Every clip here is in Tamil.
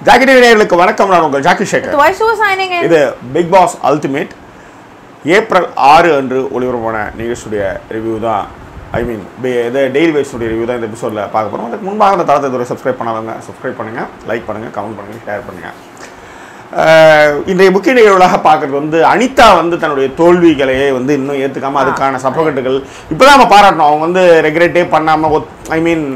ஜாக்கி டிவி நேயர்களுக்கு வணக்கம் நான் உங்கள் Jackie Shekar Why she was signing in? இது பிக் பாஸ் அல்டிமேட் ஏப்ரல் ஆறு அன்று ஒளிபரப்பான நிகழ்ச்சியுடைய ரிவ்யூ தான் ஐ மீன் இது டெய்லி வேஸ்டுடைய ரிவ்யூ தான் இந்த எபிசோடில் பார்க்க போகிறோம் அதுக்கு முன்பாக அந்த தளத்தை இதுவரை சப்ஸ்கிரைப் பண்ணாதவங்க சப்ஸ்கிரைப் பண்ணுங்கள் லைக் பண்ணுங்கள் கமெண்ட் பண்ணுங்கள் ஷேர் பண்ணுங்கள் அஹ், இன்றைய முக்கிய நிகழ்வுகளாக பார்க்குறது வந்து அனிதா வந்து தன்னுடைய தோல்விகளையே வந்து இன்னும் ஏற்றுக்காமல் அதுக்கான சப்போர்ட்டுகள் இப்போ தான் நம்ம பாராட்டணும் அவங்க வந்து ரெகுலேட்டே பண்ணாமல் ஐ மீன்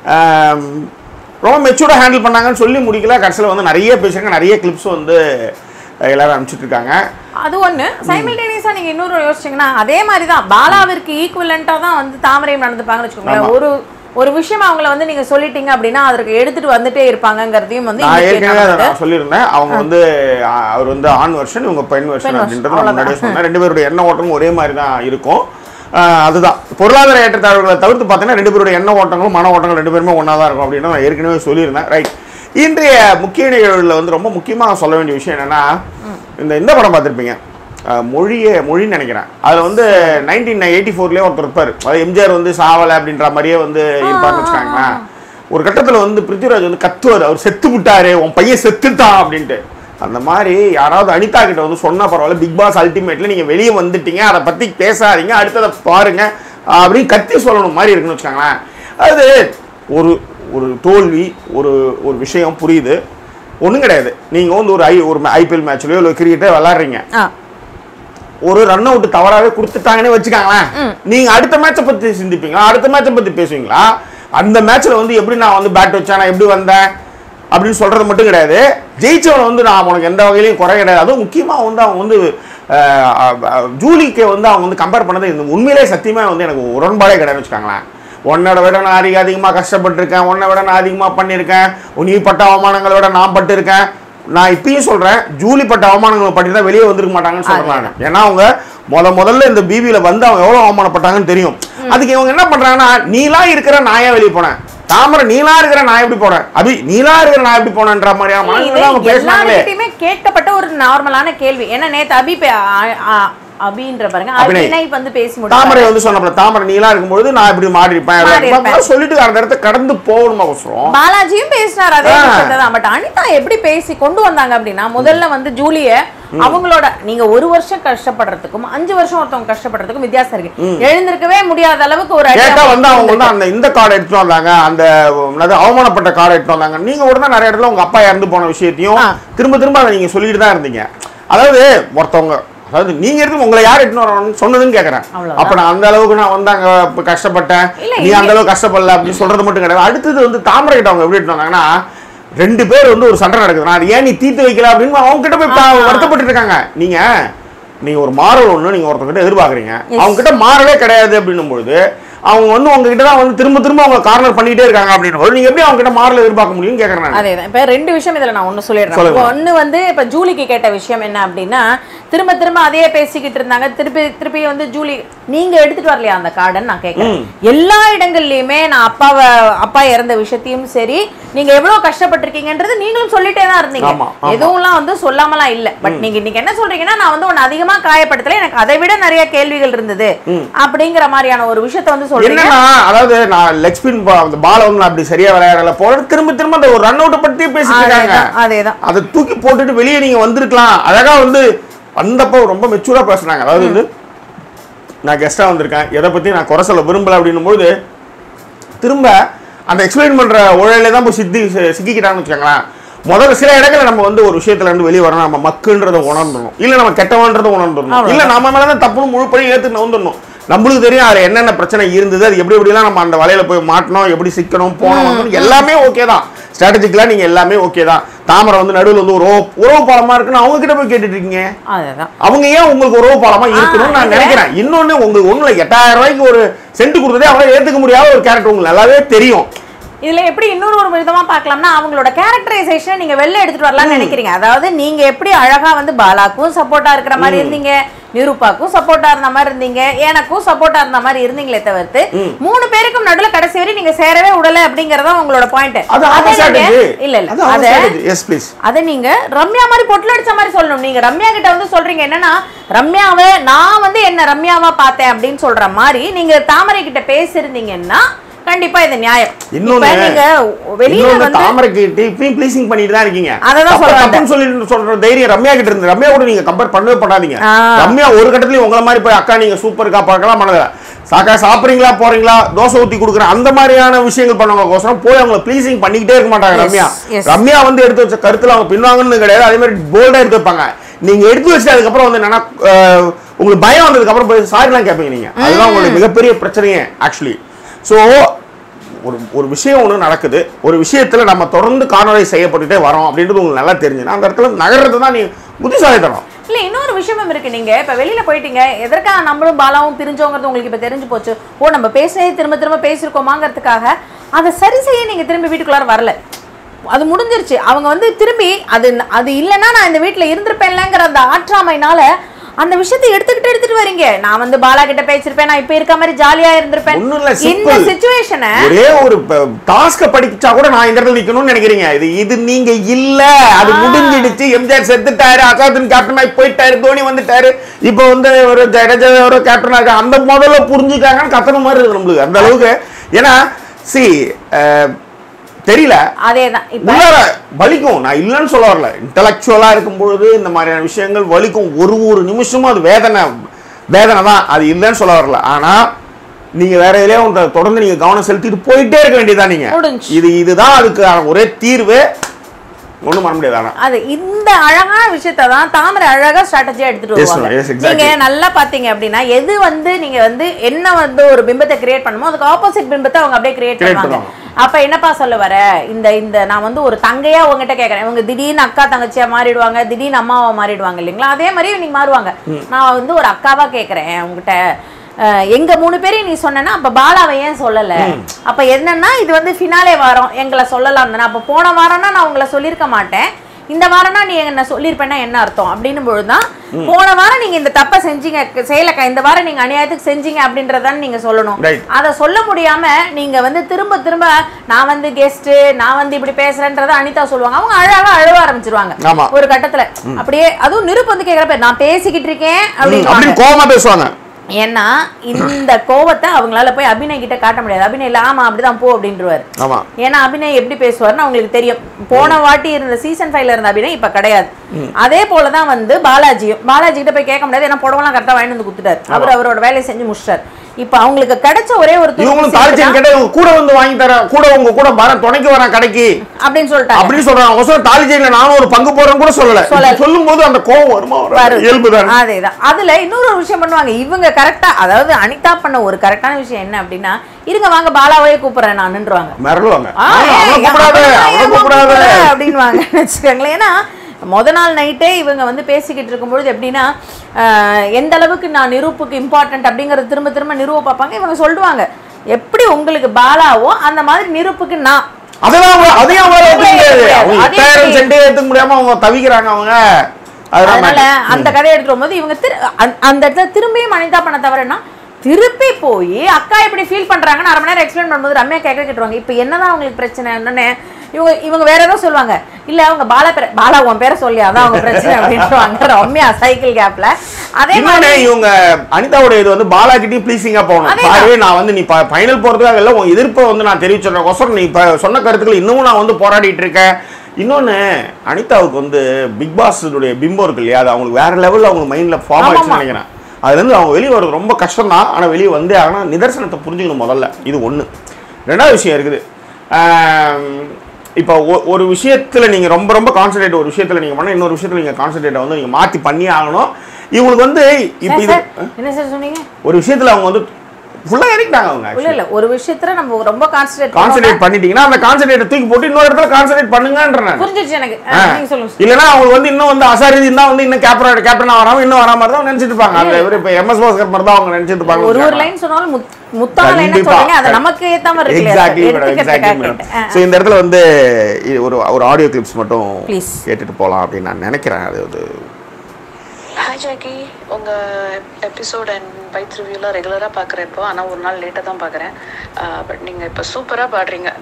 ரொம்ப மெச்சூர்டாக ஹேண்டில் பண்ணாங்கன்னு சொல்லி முடிக்கல கடைசியில் வந்து நிறைய பேசுகிறாங்க நிறைய கிளிப்ஸ் வந்து அஹ், எல்லாரும் அனுப்பிச்சிட்டு இருக்காங்க அது ஒண்ணு சைமில்டேனியஸா நீங்க இன்னொரு யோசிச்சீங்கன்னா அதே மாதிரி தான் பாலாவிற்கு ஈக்குவலண்டா தான் வந்து தாமரையும் நடந்துப்பாங்கன்னு வச்சுக்கோங்களேன் ஆமா. ஒரு ஒரு விஷயம் அவங்கள வந்து நீங்க சொல்லிட்டீங்க அப்படின்னா அதற்கு எடுத்துட்டு வந்துட்டே இருப்பாங்கங்கிறதையும் வந்து நான் indicate ஏற்கனவே அதை பண்ணுது. நான் சொல்லியிருந்தேன் அவங்க வந்து அஹ், அவர் வந்து ஆண் வருஷன் இவங்க பெண் வருஷன் பெண் அப்படின்றது version, நான் முன்னாடியே அவ்வளவுதான். சொன்னேன் ரெண்டு பேருடைய எண்ண ஓட்டமும் ஒரே மாதிரி தான் இருக்கும் அஹ், அதுதான் பொருளாதார ஏற்றத்தாழ்வுகளை தவிர்த்து பார்த்தீங்கன்னா ரெண்டு பேருடைய எண்ண ஓட்டங்களும் மன ஓட்டங்களும் ரெண்டு பேருமே ஒன்றா தான் இருக்கும் அப்படின்னு நான் ஏற்கனவே சொல்லியிருந்தேன் ரைட் இன்றைய முக்கிய நிகழ்வுகளில் வந்து ரொம்ப முக்கியமாக சொல்ல வேண்டிய விஷயம் என்னன்னா இந்த இந்த படம் பார்த்துருப்பீங்க அஹ், மொழியே மொழின்னு நினைக்கிறேன் அதில் வந்து நைன்டீன் எயிட்டி ஃபோர்லேயே ஒருத்தர் இருப்பார் அது எம்ஜிஆர் வந்து சாவலை அப்படின்ற மாதிரியே வந்து இருப்பார்னு வச்சுக்காங்களேன் ஒரு கட்டத்தில் வந்து பிருத்திவிராஜ் வந்து கத்துவார் அவர் செத்து விட்டாரு உன் பையன் செத்துட்டான் அப்படின்ட்டு அந்த மாதிரி யாராவது அனிதா கிட்ட வந்து சொன்னா பரவாயில்ல பிக் பாஸ் அல்டிமேட்ல நீங்க வெளியே வந்துட்டீங்க அதை பத்தி பேசாதீங்க அடுத்ததை பாருங்க அப்படின்னு கத்தி சொல்லணும் மாதிரி இருக்குன்னு வச்சுக்கோங்களேன் அது ஒரு ஒரு தோல்வி ஒரு ஒரு விஷயம் புரியுது ஒன்றும் கிடையாது நீங்கள் வந்து ஒரு ஐ ஒரு ஐபிஎல் மேட்ச்லயோ இல்லை கிரிக்கெட்டோ விளாட்றீங்க ஆ, ஒரு ரன் அவுட் தவறாவே கொடுத்துட்டாங்கன்னு வச்சுக்காங்களேன் நீங்க அடுத்த மேட்சை பத்தி சிந்திப்பீங்களா அடுத்த மேட்சை பத்தி பேசுவீங்களா அந்த மேட்ச்ல வந்து எப்படி நான் வந்து பேட் வச்சேன் நான் எப்படி வந்தேன் அப்படின்னு சொல்றது மட்டும் கிடையாது ஜெயிச்சவன் வந்து நான் உனக்கு எந்த வகையிலையும் குறை கிடையாது அதுவும் முக்கியமா வந்து அவங்க வந்து அஹ், அஹ், அஹ், ஜூலிக்கு வந்து அவங்க வந்து கம்பேர் பண்ணது இந்த உண்மையிலே சத்தியமா வந்து எனக்கு உடன்பாடே கிடையாதுன்னு வச்சுக்காங்களேன் உன்னோட விட நான் அதிக அதிகமாக கஷ்டப்பட்டிருக்கேன் உன்னை விட நான் அதிகமாக பண்ணியிருக்கேன் நீ பட்ட அவமானங்களை விட நான் பட்டிருக்கேன் நான் இப்பயும் சொல்றேன் ஜூலி பட்ட அவமானங்களை பற்றி தான் வெளியே வந்திருக்க மாட்டாங்கன்னு சொல்றேன் நான். ஏன்னா அவங்க முத முதல்ல இந்த பிபியில வந்து அவங்க எவ்வளவு அவமானப்பட்டாங்கன்னு தெரியும் அதுக்கு இவங்க என்ன பண்றாங்கன்னா நீலா இருக்கிற நான் ஏன் வெளியே போனேன் தாமரை நீலா இருக்கிற நான் எப்படி போனேன் அபி நீலா இருக்கிற நான் எப்படி போனேன்ற மாதிரியான இது மனநிலை அவங்க பேசினாங்களே எல்லார்கிட்டயுமே கேட்கப்பட்ட ஒரு நார்மலான கேள்வி ஏன்னா நேத்து அபி பே- ஆ- ஆ- அபின்ற பாருங்க அபிநய். அபிநய் வந்து பேசி தாமரை முடிச்சாரு வந்து சொன்னப்பல தாமரை நீலா இருக்கும்பொழுது நான் இப்படி மாறி இருப்பேன் மாறி அப்படி இருப்பேன். சொல்லிட்டு அந்த இடத்த கடந்து போகணுமா அவசரம் பாலாஜியும் பேசினார் அதே ஆ. விஷயத்தை தான் பட் அனிதா எப்படி பேசி கொண்டு வந்தாங்க அப்படின்னா முதல்ல வந்து ஜூலிய அவங்களோட நீங்க ஒரு வருஷம் கஷ்டப்படுறதுக்கும் அஞ்சு வருஷம் ஒருத்தவங்க கஷ்டப்படுறதுக்கும் வித்தியாசம் இருக்கு எழுந்திருக்கவே முடியாத அளவுக்கு ஒரு அடி கேட்டா அவங்க வந்து அவங்க வந்து விழுந்திருக்கு. அந்த இந்த கார்டு எடுத்துட்டு வந்தாங்க அந்த என்னது அவமானப்பட்ட கார்டு எடுத்துட்டு வந்தாங்க நீங்க உடனே நிறைய இடத்துல உங்க அப்பா இறந்து போன விஷயத்தையும் ஆ. திரும்ப திரும்ப அதை நீங்க சொல்லிட்டு தான் இருந்தீங்க அதாவது ஒருத்தவங்க அதாவது நீங்க இருந்து உங்களை யார் எடுத்துட்டு வரணும்னு சொன்னதுன்னு கேக்குறேன் அவ்வளவுதான். அப்ப நான் அந்த அளவுக்கு நான் வந்து அங்க இப்ப கஷ்டப்பட்டேன் இல்ல, நீ இங்க- அந்த அளவுக்கு கஷ்டப்படல அப்படின்னு சொல்றது மட்டும் கிடையாது அடுத்தது வந்து தாமரை கிட்ட அவங்க எப்படி எடுத்து வந்தாங்கன்னா ரெண்டு பேர் வந்து ஒரு சண்டை நடக்குது நான் ஏன் நீ தீர்த்து வைக்கல அப்படின்னு அவங்க கிட்ட போய் பா- ஆமா. வருத்தப்பட்டு இருக்காங்க நீங்க நீங்க ஒரு மாறல் ஒண்ணு நீங்க ஒருத்தர்கிட்ட எதிர்பார்க்கறீங்க Yes. அவங்க கிட்ட மாறலே கிடையாது அப்படின்னும் பொழுது அவங்க வந்து உங்ககிட்ட தான் வந்து திரும்ப திரும்ப அவங்க கார்னர் பண்ணிட்டே இருக்காங்க அப்படின்னு போது நீங்க எப்படி அவங்க கிட்ட மாறல எதிர்பார்க்க முடியும்னு கேக்குறேன் நான் அதேதான் இப்ப ரெண்டு விஷயம் இதுல நான் ஒண்ணு சொல்லிடுறேன் சொல்லுங்க. ஒண்ணு வந்து இப்ப ஜூலிக்கு கேட்ட விஷயம் என்ன அப்படின்னா திரும்ப திரும்ப அதே பேசிக்கிட்டு இருந்தாங்க திருப்பி திருப்பி வந்து ஜூலி நீங்க எடுத்துட்டு வரலையா அந்த கார்டன் நான் கேட்கிறேன் எல்லா இடங்கள்லயுமே நான் அப்பாவை அப்பா இறந்த விஷயத்தையும் சரி நீங்க எவ்வளவு கஷ்டப்பட்டிருக்கீங்கன்றது நீங்களும் சொல்லிட்டே தான் இருந்தீங்க ஆமா, ஆமா. எதுவும்லாம் வந்து சொல்லாமலாம் இல்ல பட் நீங்க இன்னைக்கு என்ன சொல்றீங்கன்னா நான் வந்து உன்னை அதிகமா காயப்படுத்தல எனக்கு அதை விட நிறைய கேள்விகள் இருந்தது அப்படிங்கிற மாதிரியான ஒரு விஷயத்த வந்து சொல்றீங்க என்னன்னா அதாவது நான் லெக் ஸ்பின் அந்த பால் வந்து நான் அப்படி சரியா விளையாடல போற திரும்ப திரும்ப அந்த ஒரு ரன் அவுட்டை பத்தி பேசிட்டு இருக்காங்க அதேதான், அதேதான் அதை தூக்கி போட்டுட்டு வெளியே நீங்க வந்திருக்கலாம் அழகா வந்து வந்தப்போ ரொம்ப மெச்சூரா பேசுனாங்க அதாவது வந்து நான் கெஸ்டா வந்திருக்கேன் எதை பத்தி நான் குறை சொல்ல விரும்பல அப்படின்னும் போது திரும்ப அந்த எக்ஸ்பிளைன் பண்ற உழையில தான் போய் சித்தி சி- சிக்கிக்கிட்டாங்கன்னு வச்சுக்கோங்களேன் முதல்ல சில இடங்கள்ல நம்ம வந்து ஒரு விஷயத்துல இருந்து வெளியே வரணும் நம்ம மக்குன்றதை உணர்ந்துடணும் இல்ல நம்ம கெட்டவன்றதை உணர்ந்துடணும் இல்ல நம்ம மேலதான் தப்புன்னு முழுப்படி ஏத்து நவுந்துடணும் நம்மளுக்கு தெரியும் அதுல என்னென்ன பிரச்சனை இருந்தது அது எப்படி எப்படிலாம் நம்ம அந்த வலையில போய் மாட்டணும் எப்படி சிக்கணும் போனோம் வரணும், எல்லாமே ஓகே தான் ஸ்ட்ராட்டஜிக்கலா நீங்க எல்லாமே ஓகே தான் தாமரை வந்து நடுவில் வந்து ஒரு உறவு உறவு பாலமா இருக்குன்னு அவங்க கிட்ட போய் கேட்டுட்டு இருக்கீங்க அதேதான் அவங்க ஏன் உங்களுக்கு உறவு பாலமா இருக்கணும்னு நான் இதுல- நினைக்கிறேன் இன்னொன்னு உங்களுக்கு ஒண்ணுல எட்டாயிரம் ரூபாய்க்கு ஒரு சென்ட் கொடுத்ததே அவங்கள ஏத்துக்க முடியாத ஒரு கேரக்டர் உங்களுக்கு நல்லாவே தெரியும் இதுல எப்படி இன்னொரு ஒரு விதமா பார்க்கலாம்னா அவங்களோட கேரக்டரைசேஷன் நீங்க வெளில எடுத்துட்டு வரலாம்னு நினைக்கிறீங்க அதாவது நீங்க எப்படி அழகா வந்து பாலாக்கும் சப்போர்ட்டா இருக்கிற மாதிரி இருந்தீங்க நிரூபாக்கும் சப்போர்ட்டா இருந்த மாதிரி இருந்தீங்க எனக்கும் சப்போர்ட்டா இருந்த மாதிரி இருந்தீங்களே தவிர்த்து மூணு பேருக்கும் நடுவுல கடைசி வரை நீங்க சேரவே விடல அப்படிங்கறத உங்களோட பாயிண்ட் அது அவங்க strategy. இல்ல இல்ல அது அவங்க அத strategy. Yes, please. அதை நீங்க ரம்யா மாதிரி பொட்டில் அடிச்ச மாதிரி சொல்லணும் நீங்க ரம்யா கிட்ட வந்து சொல்றீங்க என்னன்னா ரம்யாவை நான் வந்து என்ன ரம்யாவா பார்த்தேன் அப்படின்னு சொல்ற மாதிரி நீங்க தாமரை கிட்ட பேசியிருந்தீங்கன்னா கண்டிப்பா இது நியாயம் இன்னொன்னு இப்ப நீங்க வெளியில இன்னொன்னு வந்து தாமரைக்கு இப்பயும் ப்ளீசிங் பண்ணிட்டு தான் இருக்கீங்க அததான் தப்பு- சொல்றேன். தப்புன்னு சொல்லி சொல்ற தைரியம் ரம்யா கிட்ட இருந்து ரம்யா கூட நீங்க கம்பேர் பண்ணவே பண்ணாதீங்க ஆ. ரம்யா ஒரு கட்டத்துலயும் உங்கள மாதிரி போய் அக்கா நீங்க சூப்பர் பார்க்கலாம் பண்ணல சாக்கா சாப்பிடுறீங்களா போறீங்களா தோசை ஊத்தி கொடுக்குறேன் அந்த மாதிரியான விஷயங்கள் பண்ணவங்கோசரம் போய் அவங்களை ப்ளீசிங் பண்ணிக்கிட்டே இருக்க மாட்டாங்க Yes, ரம்யா yes. ரம்யா வந்து எடுத்து வச்ச கருத்துல அவங்க பின்வாங்கன்னு கிடையாது அதே மாதிரி போல்டா எடுத்து வைப்பாங்க நீங்க எடுத்து வச்சுட்டு அதுக்கப்புறம் வந்து என்னன்னா அஹ், உங்களுக்கு பயம் வந்ததுக்கு அப்புறம் போய் சாரிலாம் கேட்பீங்க நீங்க அதுதான் உங்களுக்கு மிகப்பெரிய பிரச்சனையே ஆக்சுவலி ஸோ ஒரு ஒரு விஷயம் ஒன்று நடக்குது ஒரு விஷயத்துல நம்ம தொடர்ந்து காணொலி செய்யப்பட்டுட்டே வரோம் அப்படின்றது உங்களுக்கு நல்லா தெரிஞ்சுன்னா அந்த இடத்துல நகர்றது தான் நீ புத்திசாலித்தனம் இல்ல இன்னொரு விஷயமும் இருக்கு நீங்க இப்ப வெளியில போயிட்டீங்க எதற்காக நம்மளும் பாலாவும் பிரிஞ்சோங்கிறது உங்களுக்கு இப்ப தெரிஞ்சு போச்சு ஓ நம்ம பேசினே திரும்ப திரும்ப பேசியிருக்கோமாங்கிறதுக்காக அதை சரி செய்ய நீங்க திரும்பி வீட்டுக்குள்ளார வரல அது முடிஞ்சிருச்சு அவங்க வந்து திரும்பி அது அது இல்லைன்னா நான் இந்த வீட்டுல இருந்திருப்பேன்லங்கிற அந்த ஆற்றாமைனால அந்த விஷயத்தை எடுத்துக்கிட்டு எடுத்துட்டு வரீங்க நான் வந்து பாலா கிட்ட பேசிருப்பேன் நான் இப்ப இருக்க மாதிரி ஜாலியா இருந்திருப்பேன் ஒண்ணும் இல்ல, இந்த simple. சுச்சுவேஷனை ஒரே ஒரு டாஸ்க படிச்சா கூட நான் இந்த இடத்துல நிக்கணும்னு நினைக்கிறீங்க இது இது நீங்க இல்ல அது ஆ. முடிஞ்சிடுச்சு எம்ஜிஆர் செத்துட்டாரு அசாதுன் கேப்டன் ஆகி போயிட்டாரு தோனி வந்துட்டாரு இப்போ வந்து ஒரு ஜடேஜா ஒரு கேப்டன் ஆக அந்த முதல்ல புரிஞ்சுக்காங்கன்னு கத்தன மாதிரி இருக்கு நம்மளுக்கு அந்த அளவுக்கு ஏன்னா சி தெரியல அதேதான் இப்ப உள்ளார வலிக்கும் நான் இல்லைன்னு சொல்ல வரல இன்டலெக்சுவலா இருக்கும் பொழுது இந்த மாதிரியான விஷயங்கள் வலிக்கும் ஒரு ஒரு நிமிஷமும் அது வேதனை வேதனை தான் அது இல்லைன்னு சொல்ல வரல ஆனா நீங்க வேற எதுலயோ ஒன்றை தொடர்ந்து நீங்க கவனம் செலுத்திட்டு போயிட்டே இருக்க வேண்டியதா நீங்க முடிஞ்சுச்சு. இது இதுதான் அதுக்கு ஒரே தீர்வு ஒண்ணும் பண்ண முடியாது ஆனா அது இந்த அழகான விஷயத்தை தான் தாமரை அழகா ஸ்ட்ராட்டஜியா எடுத்துட்டு Yes, வருவாங்க ma'am. Yes, exactly. நீங்க நல்லா பாத்தீங்க அப்படின்னா எது வந்து நீங்க வந்து என்ன வந்து ஒரு பிம்பத்தை கிரியேட் பண்ணுமோ அதுக்கு ஆப்போசிட் பிம்பத்தை அவங்க அப்படியே கிரியேட் Create பண்ணுவாங்க பண்ணுவாங்க. அப்ப என்னப்பா சொல்ல வர இந்த இந்த நான் வந்து ஒரு தங்கையா உங்ககிட்ட கேக்குறேன் இவங்க திடீர்னு அக்கா தங்கச்சியா மாறிடுவாங்க திடீர்னு அம்மாவா மாறிடுவாங்க இல்லைங்களா அதே மாதிரி நீங்க மாறுவாங்க நான் வந்து ஒரு அக்காவா கேக்குறேன் உங்ககிட்ட அஹ், எங்க மூணு பேரையும் நீ சொன்னேன்னா அப்ப பாலாவை ஏன் சொல்லல அப்ப என்னன்னா இது வந்து ஃபினாலே வாரம் எங்களை சொல்லலாம் தானே அப்ப போன வாரம்னா நான் உங்களை சொல்லியிருக்க மாட்டேன் இந்த வாரம்னா நீ என்ன சொல்லியிருப்பேன்னா என்ன அர்த்தம் அப்படின்னும் பொழுதுதான் போன வாரம் நீங்க இந்த தப்பை செஞ்சீங்க செய்யலக்கா இந்த வாரம் நீங்க அநியாயத்துக்கு செஞ்சீங்க அப்படின்றதான் நீங்க சொல்லணும் Right. அதை சொல்ல முடியாம நீங்க வந்து திரும்ப திரும்ப நான் வந்து கெஸ்ட் நான் வந்து இப்படி பேசுறேன்றத அனிதா சொல்லுவாங்க அவங்க அழகா அழுவ ஆரம்பிச்சிருவாங்க ஆமா. ஒரு கட்டத்துல அப்படியே அதுவும் நிருப்பு வந்து கேக்குறப்ப நான் பேசிக்கிட்டு இருக்கேன் ம், அப்படின்னு அப்படின்னு கோவமா பேசுவாங்க ஏன்னா இந்த கோவத்தை அவங்களால போய் அபிநய் கிட்ட காட்ட முடியாது அபிநய் இல்ல ஆமா அப்படிதான் போ அப்படின்றவாரு ஆமா ஏன்னா அபிநய் எப்படி பேசுவாருன்னு அவங்களுக்கு தெரியும் போன வாட்டி இருந்த சீசன் ஃபைவ்ல இருந்த அபிநய் இப்ப கிடையாது அதே போலதான் வந்து பாலாஜியும் பாலாஜி கிட்ட போய் கேட்க முடியாது ஏன்னா புடவெல்லாம் கரெக்டா வாங்கிட்டு வந்து கொடுத்துட்டாரு அவர் அவரோட வேலையை செஞ்சு முடிச்சிட்டாரு இப்ப அவங்களுக்கு கிடைச்ச ஒரே ஒரு துருப்பு இவங்களும் சீட்டு தாலிச்சேன் தான் கேட்ட இவங்க கூட வந்து வாங்கி தரேன் கூட உங்க கூட வரேன் துணைக்கு வரேன் கடைக்கு அப்படின்னு சொல்லிட்டாங்க அப்படின்னு சொல்றாங்க ஒசரம் தாலிச்சேன்ல நானும் ஒரு பங்கு போறேன்னு கூட சொல்லல சொல்லல. சொல்லும் போது அந்த கோவம் வருமா வராதா? வரும். இயல்புதான் அதேதான் அதுல இன்னொரு ஒரு விஷயம் பண்ணுவாங்க இவங்க கரெக்டா அதாவது அனிதா பண்ண ஒரு கரெக்டான விஷயம் என்ன அப்படின்னா இருங்க வாங்க பாலாவையே கூப்பிடுறேன் நானுன்றவாங்க மிரளுவாங்க ஆ, ஆ, ஏய், அவனை கூப்பிடாத அவனை அவனை ஏன் கூப்பிடாத கூப்பிடுற அப்படின்னுவாங்க வச்சுக்கோங்களேன் ஏன்னா முத நாள் நைட்டே இவங்க வந்து பேசிக்கிட்டு இருக்கும்பொழுது எப்படின்னா ஆஹ், எந்த அளவுக்கு நான் நிரூப்புக்கு இம்பார்ட்டன்ட் அப்படிங்கறது திரும்ப திரும்ப நிரூப பார்ப்பாங்க இவங்க சொல்லுவாங்க எப்படி உங்களுக்கு பாலாவோ அந்த மாதிரி நிரூப்புக்கு நான் அதெல்லாம் அவங்க- அதையும் அவங்களால ஏத்துக்க முடியாது அவங்க அதே எட்டாயிரம் எப்படி? சென்டே ஏத்துக்க முடியாம அவங்க தவிக்கிறாங்க அவங்க அதெல்லாம் அதனால matter. அந்த கதையை எடுத்துட்டு வரும்போது இவங்க திரு அந்த- அந்த இடத்துல திரும்பியும் அனிதா பண்ண தவறுனா திருப்பி போய் அக்கா இப்படி ஃபீல் பண்றாங்கன்னு அரை மணி நேரம் எக்ஸ்பிளைன் பண்ணும்போது ரம்யா கேட்க கேட்டுருவாங்க இப்போ என்னதான் அவங்களுக்கு பிரச்சனை என்னன்னு இவங்க இவங்க வேற ஏதோ சொல்லுவாங்க இல்ல அவங்க பாலா பேர பாலா உன் பேரை சொல்லி அதான் அவங்க பிரச்சனை அப்படின்றாங்க ரம்யா சைக்கிள் கேப்ல அதே இன்னொன்னு மாதிரி இவங்க அனிதாவோட இது வந்து பாலாகிட்டையும் ப்ளீசிங்கா போகணும் அதேதான். பாரு நான் வந்து நீ ஃபைனல் போறதுக்காக இல்ல உன் எதிர்ப்பை வந்து நான் தெரிவிச்சிடுறேன் கொசரம் நீ இப்ப சொன்ன கருத்துக்கள் இன்னமும் நான் வந்து போராடிட்டு இருக்கேன் இன்னொன்னு அனிதாவுக்கு வந்து பிக் பாஸுடைய பிம்பம் இருக்கு இல்லையா அது அவங்களுக்கு வேற லெவல்ல அவங்க மைண்ட்ல ஃபார்ம் ஆமாமா. ஆயிடுச்சுன்னு நினைக்கிறேன் அதுல இருந்து அவங்க வெளியே வர்றது ரொம்ப கஷ்டம் தான் ஆனா வெளியே வந்தே ஆகணும் நிதர்சனத்தை புரிஞ்சுக்கணும் முதல்ல இது ஒண்ணு ரெண்டாவது விஷயம் இருக்குது ஆம், இப்போ ஒ- ஒரு விஷயத்துல நீங்க ரொம்ப ரொம்ப கான்சன்ட்ரேட் ஒரு விஷயத்துல நீங்க பண்ண இன்னொரு விஷயத்துல நீங்க கான்சன்ட்ரேட்டை வந்து நீங்க மாத்தி பண்ணியே ஆகணும் இவங்களுக்கு வந்து இப்போ இது சார், என்ன சார் சொன்னீங்க ஒரு விஷயத்துல அவங்க வந்து ஃபுல்லா இறங்கிட்டாங்க அவங்க இல்ல இல்ல ஒரு விஷயத்துல நம்ம ரொம்ப கான்சென்ட்ரேட் கான்சன்ட்ரேட் பண்ணிட்டீங்கன்னா அந்த கான்சன்ட்ரேட்டை தூக்கி போட்டு இன்னொரு இடத்துல கான்சன்ட்ரேட் பண்ணுங்கன்ற நான் புரிஞ்சிருச்சு எனக்கு ஆ, ஆ. நீங்க சொல்லுங்க sir. இல்லைன்னா அவங்க வந்து இன்னும் வந்து அசாரி தான் வந்து இன்னும் கேப்டன் கேப்டனா வராம இன்னும் வராம மாதிரி தான் நினைச்சிட்டு இருப்பாங்க அந்த இவர் இப்போ எம்எஸ் பாஸ்கர் மாதிரி தான் அவங்க நினைச்சிட்டு இருப்பாங்க ஒரு ஒரு லைன் சொன்னாலும் முத்- முத்தான லைன் கண்டிப்பா. சொல்றீங்க அது நமக்கு ஏத்த மாதிரி இருக்கு எக்ஸாக்ட்லி மேடம் எடுத்துக்கிறதுக்காக எக்ஸாக்ட்லி மேடம் கேட்டேன். ஆ, ஸோ இந்த இடத்துல வந்து இது ஒரு ஒரு ஆடியோ கிளிப்ஸ் மட்டும் Please. கேட்டுட்டு போகலாம் அப்படின்னு நான் நினைக்கிறேன் அது வந்து ஹாய் ஜாக்கி உங்கள் எபிசோட் அண்ட் பைத் ரிவ்யூலாம் ரெகுலராக பார்க்குறேன் இப்போ ஆனால் ஒரு நாள் லேட்டாக தான் பார்க்குறேன் பட் நீங்கள் இப்போ சூப்பராக பாடுறீங்க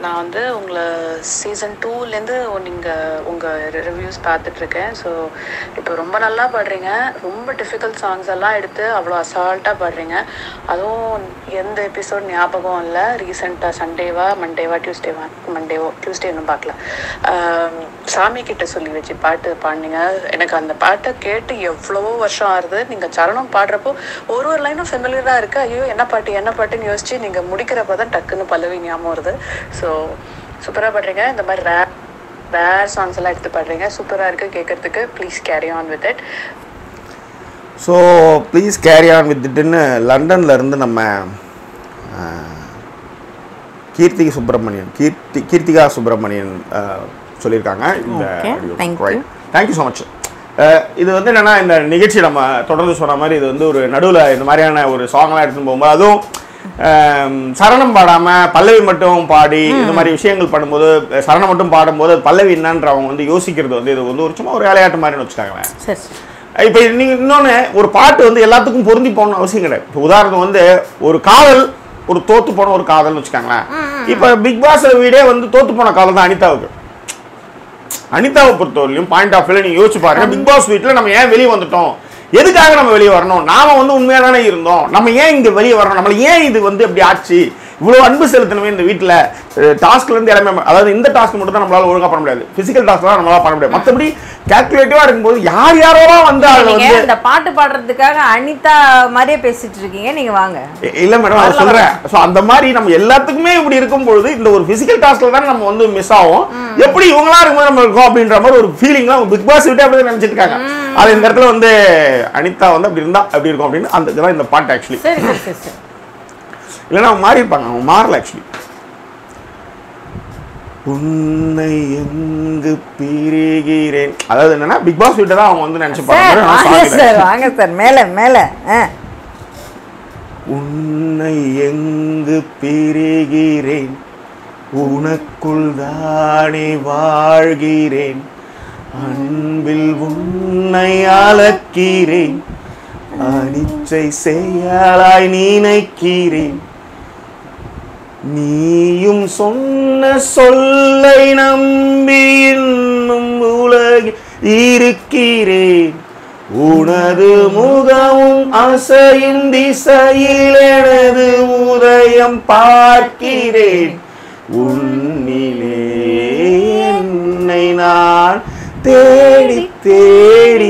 நான் வந்து உங்களை சீசன் டூலேருந்து நீங்கள் உங்கள் ரிவ்யூஸ் பார்த்துட்ருக்கேன் ஸோ இப்போ ரொம்ப நல்லா பாடுறீங்க ரொம்ப டிஃபிகல்ட் சாங்ஸ் எல்லாம் எடுத்து அவ்வளோ அசால்ட்டாக பாடுறீங்க அதுவும் எந்த எபிசோட் ஞாபகம் இல்லை ரீசெண்டாக சண்டேவா மண்டேவா டியூஸ்டேவா மண்டேவோ டியூஸ்டே இன்னும் பார்க்கல ஆம், சாமி கிட்ட சொல்லி வச்சு பாட்டு பாடினீங்க எனக்கு அந்த பாட்டை கேட்டு எவ்வளவோ வருஷம் ஆகுது நீங்கள் சரணம் பாடுறப்போ ஒரு ஒரு லைனும் ஃபெமிலியராக இருக்குது ஐயோ என்ன பாட்டு என்ன பாட்டுன்னு யோசிச்சு நீங்கள் முடிக்கிறப்ப தான் டக்குன்னு பல்லவி ஞாபகம் வருது ஸோ சூப்பராக பாடுறீங்க இந்த மாதிரி ரேர் ரேர் சாங்ஸ் எல்லாம் எடுத்து பாடுறீங்க சூப்பராக இருக்குது கேட்கறதுக்கு please carry on with it so please carry on with இட்டுன்னு லண்டன்ல இருந்து நம்ம அஹ், கீர்த்தி சுப்பிரமணியன் கீர்த்தி கீர்த்திகா சுப்பிரமணியன் அஹ், சொல்லியிருக்காங்க இந்த Okay, thank you. Thank you so much இது வந்து என்னன்னா இந்த நிகழ்ச்சி நம்ம தொடர்ந்து சொன்ன மாதிரி இது வந்து ஒரு நடுவில் இந்த மாதிரியான ஒரு சாங்லாம் எடுத்துன்னு போகும்போது அதுவும் அஹ், சரணம் பாடாம பல்லவி மட்டும் பாடி இந்த மாதிரி விஷயங்கள் பண்ணும்போது சரணம் மட்டும் பாடும்போது அது பல்லவி என்னன்ற அவங்க வந்து யோசிக்கிறது வந்து இது வந்து ஒரு சும்மா ஒரு விளையாட்டு மாதிரின்னு வச்சுக்காங்களேன் சரி சரி. இப்போ நீங்க இன்னொன்று ஒரு பாட்டு வந்து எல்லாத்துக்கும் பொருந்தி போகணும்னு அவசியம் கிடையாது இப்போ உதாரணம் வந்து ஒரு காதல் ஒரு தோத்து போன ஒரு காதல்னு வச்சுக்காங்களேன் இப்போ பிக் பாஸ் வீடே வந்து தோத்து போன காதல் தான் அனிதாவுக்கு அனிதாவை பொறுத்தவரையிலும் பாயிண்ட் ஆஃப் வியூல நீங்க யோசிச்சு பாருங்க பிக் பாஸ் வீட்டில் நம்ம ஏன் வெளியே வந்துட்டோம் எதுக்காக நம்ம வெளியே வரணும் நாம வந்து உண்மையா தானே இருந்தோம் நம்ம ஏன் இங்க வெளியே வரணும் நம்மள ஏன் இது வந்து இப்படி ஆச்சு இவ்வளவு அன்பு செலுத்தணுமே இந்த வீட்டில் டாஸ்க்ல இருந்து எல்லாமே அதாவது இந்த டாஸ்க் மட்டும் தான் நம்மளால ஒழுங்கா பண்ண முடியாது பிசிக்கல் டாஸ்க் தான் நம்மளால பண்ண முடியாது மற்றபடி கால்குலேட்டிவா இருக்கும்போது யார் யாரோலாம் வந்து அதில் நீங்க வந்து இந்த பாட்டு பாடுறதுக்காக அனிதா மாதிரியே பேசிட்டு இருக்கீங்க நீங்க வாங்க இ- இல்ல மேடம் அதை சொல்றேன் சோ அந்த மாதிரி நம்ம எல்லாத்துக்குமே இப்படி இருக்கும் பொழுது இந்த ஒரு பிசிக்கல் டாஸ்க்ல தான் நம்ம வந்து மிஸ் ஆகும் எப்படி இவங்களா இருக்கும்போது நம்ம இருக்கோம் அப்படின்ற மாதிரி ஒரு ஃபீலிங்லாம் பிக் பாஸ் விட்டு அப்படி நினைச்சிட்டு இருக்காங்க அது இந்த இடத்துல வந்து அனிதா வந்து அப்படி இருந்தா அப்படி இருக்கும் அப்படின்னு அந்த இதெல்லாம் இந்த பாட்டு ஆக்சுவலி சரி சரி சரி சரி இல்லைன்னா அவங்க மாறி இருப்பாங்க அவங்க மாறல ஆக்சுவலி உன்னை எங்கு பிரிகிறேன் அதாவது என்னன்னா பிக் பாஸ் வீட்டை தான் அவங்க வந்து நினைச்சு சார் வாங்க பாருங்க சார் வாங்க சார் மேல மேல ஆ. உன்னை எங்கு பிரிகிறேன் உனக்குள் தானே வாழ்கிறேன் அன்பில் உன்னை அழக்கிறேன் அனிச்சை செயலாய் நினைக்கிறேன் நீயும் சொன்ன சொல்லை நம்பி இன்னும் உலகில் இருக்கிறேன் உனது முகமும் அசையும் திசையில் எனது உதயம் பார்க்கிறேன் உன்னிலே என்னை நான் தேடி தேடி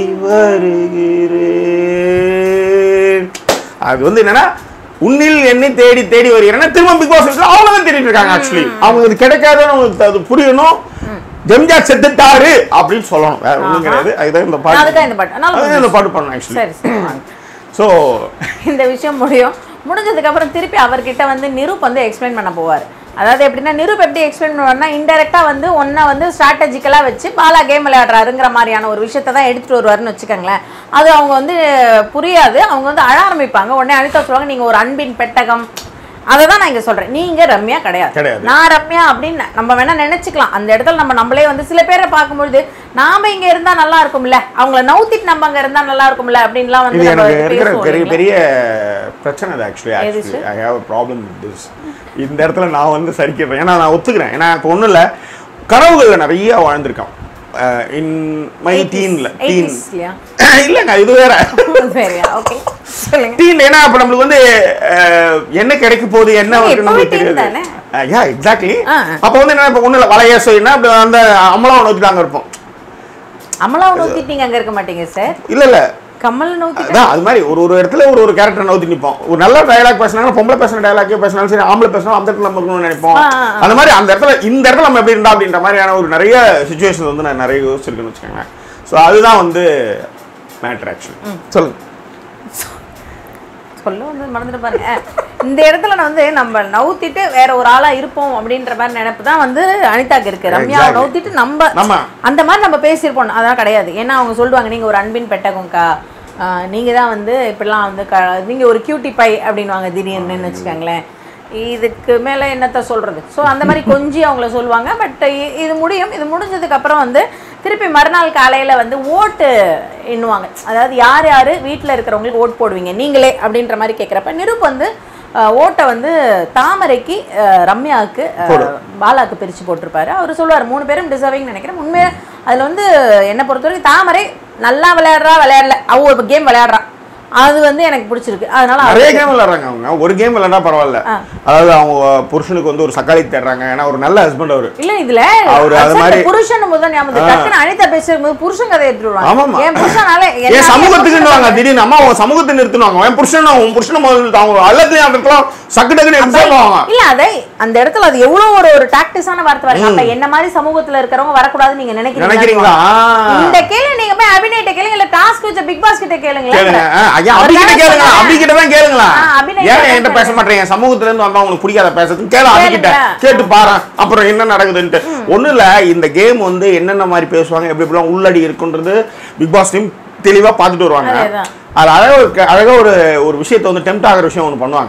வருகிறேன் அது வந்து என்னன்னா உன்னில் என்னை தேடி தேடி வருகிறேன் திரும்ப பிக் பாஸ் அவங்க தான் தேடிட்டு இருக்காங்க ஆக்சுவலி அவங்க இது கிடைக்காதுன்னு அவங்களுக்கு அது புரியணும் ஜெம்ஜா செத்துட்டாரு அப்படின்னு சொல்லணும் வேற ஒண்ணும் கிடையாது அதுதான் இந்த பாட்டு அதுதான் இந்த பாட்டு. நல்லா அதுதான் இந்த பாட்டு பண்ணணும் ஆக்சுவலி சரி சரி வாங்க. ஸோ இந்த விஷயம் முடியும் முடிஞ்சதுக்கு அப்புறம் திருப்பி அவர்கிட்ட வந்து நிரூப் வந்து எக்ஸ்பிளைன் பண்ண போவார் அதாவது எப்படின்னா நிரூப் எப்படி எக்ஸ்பிளைன் பண்ணுவார்னா இன்டெரக்டா வந்து ஒன்றை வந்து ஸ்ட்ராட்டஜிக்கலா வச்சு பாலா கேம் விளையாடுறாருங்கிற மாதிரியான ஒரு விஷயத்தை தான் எடுத்துட்டு வருவாருன்னு வச்சுக்கோங்களேன் அது அவங்க வந்து புரியாது அவங்க வந்து அழ ஆரம்பிப்பாங்க உடனே அனிதா சொல்லுவாங்க நீங்க ஒரு அன்பின் பெட்டகம் அதை தான் நான் இங்க சொல்றேன் நீங்க ரம்யா கிடையாது கிடையாது. நான் ரம்யா அப்படின்னு நம்ம வேணா நினைச்சுக்கலாம் அந்த இடத்துல நம்ம நம்மளே வந்து சில பேரை பார்க்கும்பொழுது நாம இங்க இருந்தா நல்லா இருக்கும்ல அவங்கள நவுத்திட்டு நம்ம அங்க இருந்தா நல்லா இருக்கும்ல அப்படின்லாம் வந்து இது நம்ம எனக்கு இருக்கிற பேசுவோம் பெரிய இல்லைங்களா? பெரிய பிரச்சனை அது ஆக்சுவலி எது actually I have problem with this இந்த இடத்துல நான் வந்து சரிக்கிறேன் ஏன்னா நான் ஒத்துக்கிறேன் ஏன்னா இப்போ ஒன்றும் இல்லை கனவுகளில் நிறைய வாழ்ந்திருக்கேன் in my 80s டீன்ல dean 80s லயா? இல்லைங்க இது வேற சரியா ஓகே சொல்லுங்க டீன் ஏன்னா அப்போ நம்மளுக்கு வந்து அஹ், என்ன கிடைக்க போகுது என்ன நீங்க வருதுன்னு நம்மளுக்கு எப்பவுமே teen தெரியாது தானே? Yeah exactly ah. அப்போ வந்து என்ன இப்போ ஒன்றும் இல்லை வளைய சொன்னா அப்படி அந்த அமலாவை நோக்கி தாங்க இருப்போம் அமலாவை நோத்திட்டு நீங்க அங்க இருக்க மாட்டீங்க சார் இல்லை இல்லை கமல் நோத்திட்டு அதான் அது மாதிரி ஒரு ஒரு இடத்துல ஒரு ஒரு கேரக்டர் நவுத்தி நிற்போம் ஒரு நல்ல டயலாக் பேசினாலும் பொம்பளை பேசுன டயலாக்கே பேசினாலும் சரி ஆம்பளை பேசினாலும் அந்த இடத்துல நம்ம இருக்கணும்னு நினைப்போம் ஆ, ஆ, ஆ. அந்த மாதிரி அந்த இடத்துல இந்த இடத்துல நம்ம எப்படி இருந்தா அப்படின்ற மாதிரியான ஒரு நிறைய சுச்சுவேஷன் வந்து நான் நிறைய யோசிச்சிருக்கேன்னு வச்சுக்கோங்களேன் ஸோ அதுதான் வந்து மேட்ரு ஆக்சுவலி சொல்லுங்க சொல்ல வந்து மறந்துட்டு பாருங்க இந்த இடத்துல நான் வந்து நம்ம நவுத்திட்டு வேற ஒரு ஆளா இருப்போம் அப்படின்ற மாதிரி நினைப்பு தான் வந்து அனிதாக்கு இருக்கு ரம்யாவை Exactly. நவுத்திட்டு நம்ம நம்ம. அந்த மாதிரி நம்ம பேசியிருப்போம் அதெல்லாம் கிடையாது ஏன்னா அவங்க சொல்லுவாங்க நீங்க ஒரு அன்பின் பெட்டகம்க்கா ஆஹ் நீங்க தான் வந்து இப்படிலாம் வந்து க நீங்க ஒரு கியூட்டி பை அப்படின்வாங்க திடீர்னு வச்சுக்கோங்களேன் இதுக்கு மேல என்னத்த சொல்றது ஸோ அந்த மாதிரி கொஞ்சி அவங்கள சொல்லுவாங்க பட் இது முடியும் இது முடிஞ்சதுக்கு அப்புறம் வந்து திருப்பி மறுநாள் காலையில வந்து ஓட்டு எண்ணுவாங்க அதாவது யார் யார் வீட்டில் இருக்கிறவங்களுக்கு ஓட் போடுவீங்க நீங்களே அப்படின்ற மாதிரி கேட்குறப்ப நிருப் வந்து அஹ், ஓட்டை வந்து தாமரைக்கு அஹ், ரம்யாவுக்கு அஹ், பாலாக்கு பிரிச்சு போட்டிருப்பாரு அவர் சொல்லுவார் மூணு பேரும் டிசர்விங் நினைக்கிறேன் உண்மையா அதுல வந்து என்னை பொறுத்த வரைக்கும் தாமரை நல்லா விளையாடுறா விளையாடல அவ ஒரு கேம் விளையாடுறா அது வந்து எனக்கு பிடிச்சிருக்கு அதனால நிறைய அவருக்கு- கேம் விளையாடுறாங்க அவங்க ஒரு கேம் விளையாண்டா பரவாயில்ல ஆ. அதாவது அவங்க புருஷனுக்கு வந்து ஒரு சக்காளி தேடுறாங்க ஏன்னா ஒரு நல்ல ஹஸ்பண்ட் அவரு இல்ல இதுல அவரு அது அச்சா, மாதிரி- இந்த புருஷன் முதல் ஞாபகம் வருது. டக்குனு அனிதா பேசும்போது புருஷன் கதை எடுத்துட்டு ஆமாமா. வருவாங்க என் புருஷனால ஏன் எல்லாமே சமூகத்துக்குன்னு வாங்க புருஷன் திடீர்னு அம்மா உன் சமூகத்தை நிறுத்தணும் உன் புருஷன் உன் புருஷனை முதல்ல அவங்க அல்லத்தையும் அதுக்கெல்லாம் சக்கு டக்குன்னு எடுத்து சொல்லுவாங்க இல்ல அதை அந்த இடத்துல அது எவ்வளவு ஒரு ஒரு டாக்டிஸான வார்த்தை பாருங்க அப்ப என்ன மாதிரி சமூகத்துல இருக்கிறவங்க வரக்கூடாதுன்னு நீங்க நினைக்கிறீங்களா நினைக்கிறீங்களா இந்த கேள்வி நீங்க போய் அபிநயிட்ட கேளுங்க இல்ல டாஸ்க் வச்ச பிக் பாஸ் கிட்ட கேளுங்களேன் கேளுங்க ஆ, ஐயா அவர் அப்படி கிட்ட தானே கேளுங்க சொன்னாரு. அப்படி கிட்ட தான் கேளுங்களா ஆ, அபிநய் ஏன் கிட்ட என்கிட்ட பேச கேளுங்க. மாட்டீங்க சமூகத்துல இருந்து வந்தா உங்களுக்கு பிடிக்காத பேசுறது கேளு அப்படி கிட்ட கேளுங்க. கேட்டு பாரு அப்புறம் என்ன நடக்குதுன்ட்டு ஒண்ணும் இல்ல இந்த கேம் வந்து என்னென்ன மாதிரி பேசுவாங்க எப்படி எப்படிலாம் உள்ளடி இருக்குன்றது பிக் பாஸ் டீம் தெளிவா பார்த்துட்டு வருவாங்க அதேதான். அது அழகா ஒரு- அழகா ஒரு ஒரு விஷயத்தை வந்து டெம்ட் ஆகிற விஷயம் ஒன்று பண்ணுவாங்க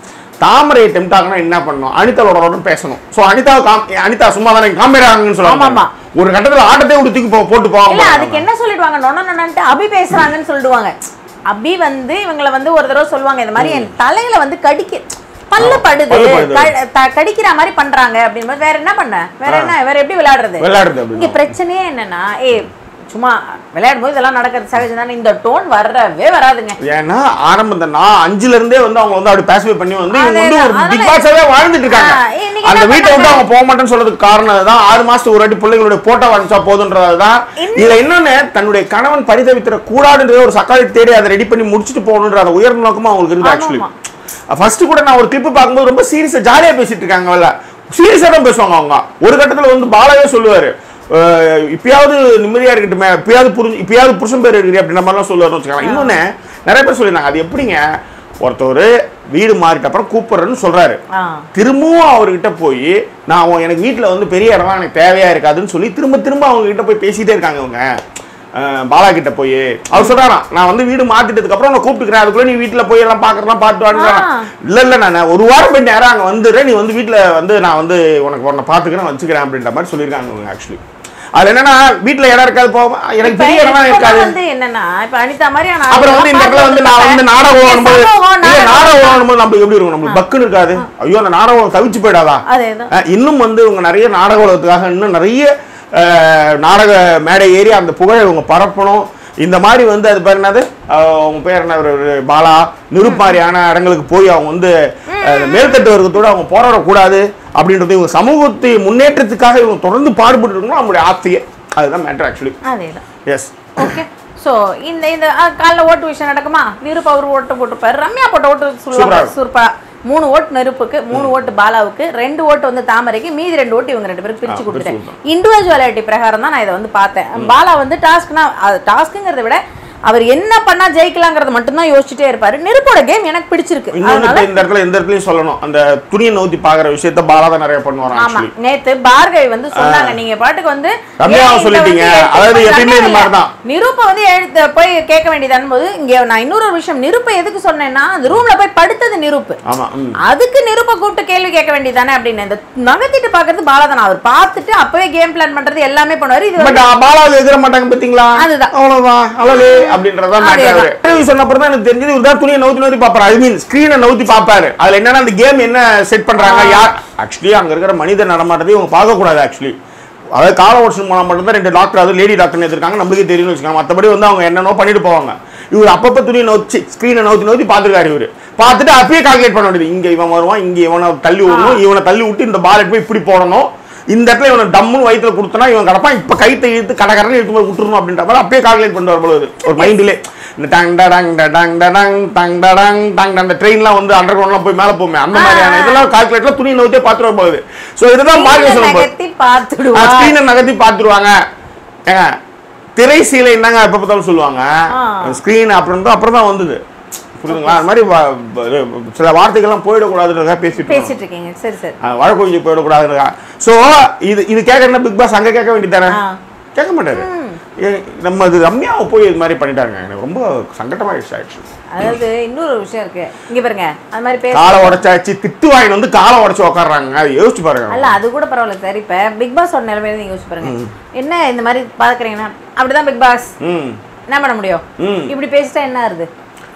தாமரை டெம்ட் ஆகணும் என்ன பண்ணணும் அனிதாவோட பேசணும் சோ அனிதா காம் அனிதா சும்மா தானே காமிராங்கன்னு ஆமாமா. சொல்லுவாங்க ஒரு கட்டத்துல ஆட்டத்தை விட்டு தூக்கி போ- போட்டு இல்ல போவாங்க அதுக்கு என்ன சொல்லிடுவாங்க நொண்ண நொண்ணன்ட்டு அபி பேசுறாங்கன்னு சொல்லிடுவாங்க அபி வந்து இவங்களை வந்து ஒரு தடவை சொல்லுவாங்க இந்த மாதிரி என் தலையில வந்து கடிக்க பல்ல படுது பல்லு படுது. க- த- கடிக்கிற மாதிரி பண்றாங்க அப்படின்னு வேற என்ன பண்ண வேற என்ன வேற எப்படி விளையாடுறது விளையாடுறது அப்படின்னு. இங்க பிரச்சனையே என்னன்னா ஏ சும்மா விளையாடும் போது இதெல்லாம் நடக்கிறது சகஜம் தானே இந்த டோன் வரவே வராதுங்க ஏன்னா ஆரம்பம் தான் நான் அஞ்சுல இருந்தே வந்து அவங்க வந்து அப்படி பேசிவே பண்ணி வந்து இவங்க வந்து ஒரு அதேதான், பிக் அதனால- பாஸாவே வாழ்ந்துட்டு இருக்காங்க ஆ, இன்னைக்கு அந்த என்ன வீட்டை விட்டு பண்றாங்க? அவங்க போக மாட்டேன்னு சொல்றதுக்கு காரணம் தான் ஆறு மாசத்துக்கு ஒரு வாட்டி பிள்ளைங்களுடைய போட்டோ வந்துச்சா போதுன்றதுதான் இன்னும் இதுல இன்னொன்னு தன்னுடைய கணவன் பரிதவித்திர கூடாதுன்றத ஒரு சக்காளி தேடி அதை ரெடி பண்ணி முடிச்சுட்டு போகணுன்ற அந்த உயர்ந்த நோக்கமா அவங்களுக்கு இருந்து ஆக்சுவலி ஆமாமா. ஃபர்ஸ்ட் கூட நான் ஒரு கிளிப் பார்க்கும்போது ரொம்ப சீரியஸா ஜாலியா பேசிட்டு இருக்காங்கல்ல சீரியஸா தான் பேசுவாங்க அவங்க ஒரு கட்டத்துல வந்து பாலாவே சொல்லுவாரு அஹ் இப்பயாவது நிம்மதியா இருக்கட்டுமே இப்பயாவது புரிஞ்சு இப்பயாவது புருஷன் பேர் இருக்கிறீ அப்படின்ற மாதிரிலாம் சொல்லுவாருன்னு வச்சுக்கலாம் இன்னொன்னு நிறைய பேர் சொல்லியிருந்தாங்க அது எப்படிங்க ஒருத்தவர் வீடு மாறிட்ட அப்புறம் கூப்பிடுறேன்னு சொல்றாரு ஆ. திரும்பவும் அவர்கிட்ட போய் நான் அவன் எனக்கு வீட்டில் வந்து பெரிய இடம்லாம் எனக்கு தேவையா இருக்காதுன்னு சொல்லி திரும்ப திரும்ப அவங்க கிட்ட போய் பேசிட்டே இருக்காங்க இவங்க அஹ் பாலா கிட்ட போய் அவர் சொல்றாராம் நான் வந்து வீடு மாத்திட்டதுக்கு அப்புறம் நான் கூப்பிட்டுக்கிறேன் அதுக்குள்ள நீ வீட்டுல போய் எல்லாம் பாக்குறதெல்லாம் பார்த்து வாங்க ஆ. இல்ல இல்ல நான் ஒரு வாரம் போய் நேரம் அங்க வந்துடுறேன் நீ வந்து வீட்டுல வந்து நான் வந்து உனக்கு உன்னை பாத்துக்கிறேன் வச்சுக்கிறேன் அப்படின்ற மாதிரி சொல்லியிருக்காங்க இவங்க ஆக்சுவலி அது என்னன்னா வீட்டுல இடம் இருக்காது போக எனக்கு இப்ப பெரிய இடம்லாம் இப்ப இருக்காது வந்து என்னன்னா இப்ப அனிதா மாதிரி நான் அப்புறம் வந்து இந்த இடத்துல வந்து நான் வந்து நாடகம் ஓடும்போது சமூகம், இல்ல நாடகம். நாடகம் ஓடும்போது நம்மளுக்கு எப்படி இருக்கும் நம்மளுக்கு பக்குன்னு இருக்காது ஐயோ அந்த நாடகம் தவிச்சு போயிடாதா அதேதான் அஹ் இன்னும் வந்து இவங்க நிறைய நாடக உலகத்துக்காக இன்னும் நிறைய அஹ், நாடக மேடை ஏறி அந்த புகழை இவங்க பரப்பணும் இந்த மாதிரி வந்து அது பேர் என்னது அஹ், அவங்க பேர் என்ன ஒரு ஒரு பாலா நிருப் மாதிரியான இடங்களுக்கு போய் அவங்க வந்து அஹ், மேல்தட்டு வர்க்கத்தோட அவங்க போராடக்கூடாது அப்படின்றது இவங்க சமூகத்தை முன்னேற்றத்துக்காக இவங்க தொடர்ந்து பாடுபட்டு இருக்கணும் அவங்களுடைய ஆசையே அதுதான் மேட்டர் ஆக்சுவலி அதேதான் எஸ் ஓகே சோ இந்த இந்த ஆ, காலைல ஓட்டு விஷயம் நடக்குமா நிருப் அவர் ஓட்டு போட்டுப்பாரு ரம்யா போட்ட ஓட்டு சூப்பரா சொல்லுவாங்க இருக்கும். சூப்பரா மூணு ஓட்டு நெருப்புக்கு மூணு ஓட்டு பாலாவுக்கு ரெண்டு ஓட்டு வந்து தாமரைக்கு மீதி ரெண்டு ஓட்டு இவங்க ரெண்டு பேருக்கு பிரிச்சு ஆ, கொடுத்துட்டேன் பிரிச்சு இண்டிவிஜுவாலிட்டி பிரகாரம் தான் நான் இதை வந்து பார்த்தேன் பாலா வந்து டாஸ்க்னா அது டாஸ்க்குங்கிறத விட அவர் என்ன பண்ணா ஜெயிக்கலாங்கிறத மட்டும்தான் யோசிச்சுட்டே இருப்பாரு நெருப்போட கேம் எனக்கு பிடிச்சிருக்கு இன்னொன்று அதனால இப்ப இந்த இடத்துல எந்த இடத்துலயும் சொல்லணும் அந்த துணியை நோத்தி பாக்குற விஷயத்த பாலா தான் நிறைய பண்ணுவாங்க ஆமா ஆக்சுவலி நேத்து பார்கவி வந்து சொன்னாங்க நீங்க பாட்டுக்கு வந்து ரம்யாவை ஏன் இங்க சொல்லிட்டீங்க. வந்து எடுத்து அதாவது போய் எப்பயுமே இந்த ரம்யா மாதிரி தான். நிரூப வந்து எழுத்து போய் கேட்க வேண்டியதான போது இங்க நான் இன்னொரு ஒரு விஷயம் நிருப்ப எதுக்கு சொன்னேன்னா அந்த ரூம்ல போய் படுத்தது நிரூப் ஆமா ம் அதுக்கு நிருப்ப கூப்பிட்டு கேள்வி கேட்க வேண்டியதானே அப்படின்னு இந்த நகர்த்திட்டு பாக்குறது பாலாதான் அவர் பார்த்துட்டு அப்பவே கேம் பிளான் பண்றது எல்லாமே பண்ணுவாரு இது பட் வந்து பாலாவுக்கு எதிர மாட்டாங்க பாத்தீங்களா அதுதான். அவ்வளவுதான் அவ்வளவு அப்படின்றதான் மேட்டர் அதேதான். சொன்ன அப்புறம் தான் எனக்கு தெரிஞ்சது இவர் தான் துணியை நவுத்தி நவுத்தி பாப்பாரு ஐ மீன் ஸ்கிரீனை நவுத்தி பாப்பாரு அதுல என்னன்னா அந்த கேம் என்ன செட் பண்றாங்க யார் ஆக்சுவலி அங்க இருக்கிற மனித நடமாட்டத்தை இவங்க பார்க்க கூடாது ஆக்சுவலி அதாவது கால வருஷம் மூலம் மட்டும்தான் ரெண்டு டாக்டர் அது லேடி டாக்டர் இருக்காங்க நம்மளுக்கே தெரியும்னு வச்சுக்கோங்க மற்றபடி வந்து அவங்க என்னென்னோ பண்ணிட்டு போவாங்க இவர் அப்பப்போ துணியை நோச்சி ஸ்க்ரீனை நோத்தி நோத்தி பார்த்துருக்காரு இவர் பார்த்துட்டு அப்பயே கால்குலேட் பண்ண வேண்டியது இங்க இவன் வருவான் இங்க இவனை தள்ளி விடணும் இவனை தள்ளி விட்டு இந்த பால் போய் இப்படி போடணும் இந்த இடத்துல இவனை டம்முன்னு வயித்துல கொடுத்தனா இவன் கிடப்பான் இப்ப கைத்தை இழுத்து கடகரன்னு இழுத்து போய் விட்டுறணும் அப்படின்ற மாதிரி அப்பயே கால்குலேட் பண்ணிட்டு வரும்போது ஒரு மைண்டிலே இந்த டங் டடங் டடங் டடங் டங் டடங் டங் அந்த ட்ரெயின்லாம் வந்து அண்டர் கிரவுண்ட்லாம் போய் மேலே போமே அந்த மாதிரியான இதெல்லாம் கால்குலேட்ல துணி நோத்தே பார்த்துட்டு வரும்போது ஸோ இதுதான் மார்க்கெட் சொல்லும் போது நகர்த்தி பார்த்துடுவா ஸ்க்ரீனை நகர்த்தி பார்த்துருவாங்க ஏங்க திரை சீலை என்னங்க எப்போ பார்த்தாலும் சொல்லுவாங்க ஆ. ஸ்க்ரீன் அப்புறம் தான் அப்புறம் தான் வந்தது புரியுதுங்களா அது மாதிரி வ- வ- சில வார்த்தைகள்லாம் போயிடக்கூடாதுன்றதுக்காக பேசிட்டு பேசிட்டு இருக்கீங்க சரி சரி வழக்கொழிஞ்சு போயிடக்கூடாதுன்றதா ஸோ இது இது கேட்கறதுனா பிக் பாஸ் அங்கே கேட்க வேண்டியதானே ஆ. கேட்க மாட்டாரு ஏ, நம்ம அது ரம்யாவை போய் இது மாதிரி பண்ணிட்டாங்க எனக்கு ரொம்ப சங்கடமாயிடுச்சு ஆக்சுவலி அதாவது இன்னொரு விஷயம் இருக்கு இங்க பாருங்க அது மாதிரி பேச காலை உடைச்சாச்சு திட்டு வாங்கிட்டு வந்து காலை உடைச்சு உட்காடுறாங்க அது யோசிச்சு பாருங்க அல்ல அது கூட பரவாயில்ல சார் இப்ப பிக் பாஸோட நிலைமையில நீங்க யோசிச்சு பாருங்க என்ன இந்த மாதிரி பாக்குறீங்கன்னா அப்படிதான் பிக் பாஸ் ம் என்ன பண்ண முடியும் ம் இப்படி பேசிட்டா என்ன ஆகுது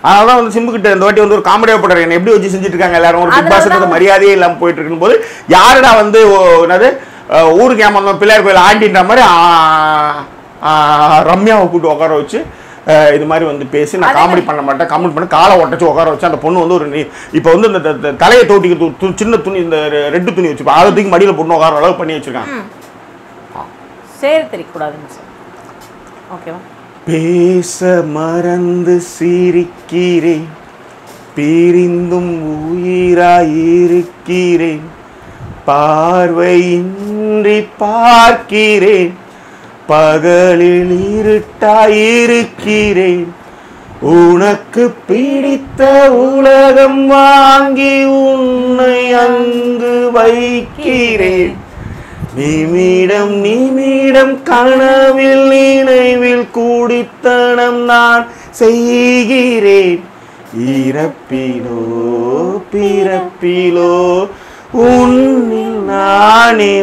அதனால வந்து சிம்பு கிட்ட இந்த வாட்டி வந்து ஒரு காமெடியா போடுறாரு என்ன எப்படி வச்சு செஞ்சுட்டு இருக்காங்க எல்லாரும் ஒரு பிக் பாஸ்ன்றது மரியாதையே இல்லாம போயிட்டு இருக்கும்போது யாருடா வந்து ஓ, என்னது அஹ், ஊருக்கு ஏமாந்தோம் பிள்ளையார் கோயில் ஆண்டின்ற மாதிரி ஆ, ஆ, ரம்யாவை கூப்பிட்டு உட்கார வச்சு அஹ், இது மாதிரி வந்து பேசி நான் காமெடி பண்ண மாட்டேன் காமெடி பண்ண காலை ஒட்டச்சு உட்கார வச்சு அந்த பொண்ணு வந்து ஒரு நீ- இப்போ வந்து இந்த த- த- தலையை தோட்டிக்கு து- து- சின்ன துணி இந்த ரெட்டு துணி வச்சுப்பா அதை தூக்கி மடியில் பொண்ணு உட்கார அளவு பண்ணி வச்சிருக்காங்க சேர் தெரியக்கூடாதுன்னு சார் ஓகேவா பேச மறந்து சிரிக்கிறேன் பிரிந்தும் உயிராயிருக்கிறேன் பார்வையின்றி பார்க்கிறேன் பகலில் இருட்டாயிருக்கிறேன் உனக்கு பிடித்த உலகம் வாங்கி உன்னை அங்கு வைக்கிறேன் நிமிடம் நிமிடம் கனவில் நினைவில் கூடித்தனம் நான் செய்கிறேன் இறப்பிலோ பிறப்பிலோ உன்னில் நானே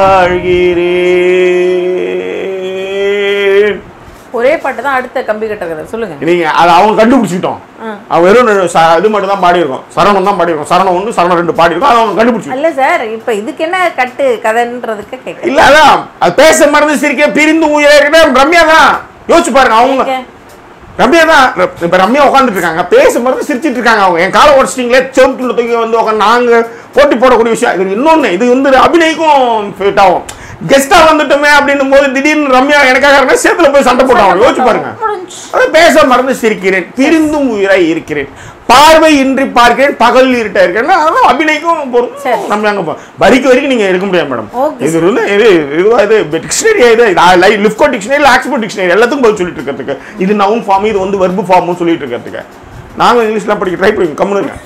வாழ்கிறேன் ஒரே பாட்டு தான் அடுத்த கம்பி கட்டுறது சொல்லுங்க நீங்க அதை அவங்க கண்டுபிடிச்சிட்டோம் அவன் வெறும் ரெண்டு ச- இது மட்டும் தான் பாடியிருக்கோம் சரணம் தான் பாடியிருக்கோம் சரணம் ஒன்று சரணம் ரெண்டு பாடியிருக்கோம் அதை அவங்க கண்டுபிடிச்சி இல்ல சார் இப்ப இதுக்கு என்ன கட்டு கதைன்றதுக்கு கேட்க இல்ல அதான் அது பேச மறந்து சிரிக்க பிரிந்து உயிரிழக்கிட்ட ரம்யா தான் யோசிச்சு பாருங்க அவங்க ரம்யா தான் இப்ப ரம்யா உட்காந்துட்டு இருக்காங்க பேச மறந்து சிரிச்சிட்டு இருக்காங்க அவங்க என் காலை உடச்சிட்டீங்களே செவத்துல தூக்கி வந்து உட்காந்து நாங்க போட்டி போடக்கூடிய விஷயம் இது இன்னொன்னு இது வந்து அபிநயிக்கும் ஃபிட் ஆகும் கெஸ்டா வந்துட்டோமே அப்படின்னும் போது திடீர்னு ரம்யா எனக்காக இருந்தா சேத்துல போய் சண்டை போட்டாங்க யோசிச்சு பாருங்க முடிஞ்சு. அதை பேச மறந்து சிரிக்கிறேன் பிரிந்தும் உயிராய் இருக்கிறேன் பார்வை இன்றி பார்க்கிறேன் பகல் இருட்டா இருக்கேன் அதெல்லாம் அபிநயிக்கும் பொருள் சரி. நம்ம அங்க போ- வரிக்கு வரைக்கும் நீங்க எடுக்க முடியாது மேடம் Okay, இது வந்து இது இதுவா இது டிக்ஷனரி இது லிஃப்கோ டிக்ஷனரி ஆக்ஸ்போர்ட் டிக்ஷனரி எல்லாத்துக்கும் பதில் சொல்லிட்டு இருக்கிறதுக்கு இது நவுன் ஃபார்ம் இது வந்து வெர்பு ஃபார்மும் சொல்லிட்டு இருக்கிறதுக்கு நாங்க இங்கிலீஷ்லாம் படிக்க ட்ரை பண்ணி கம்முன்னு இருங்க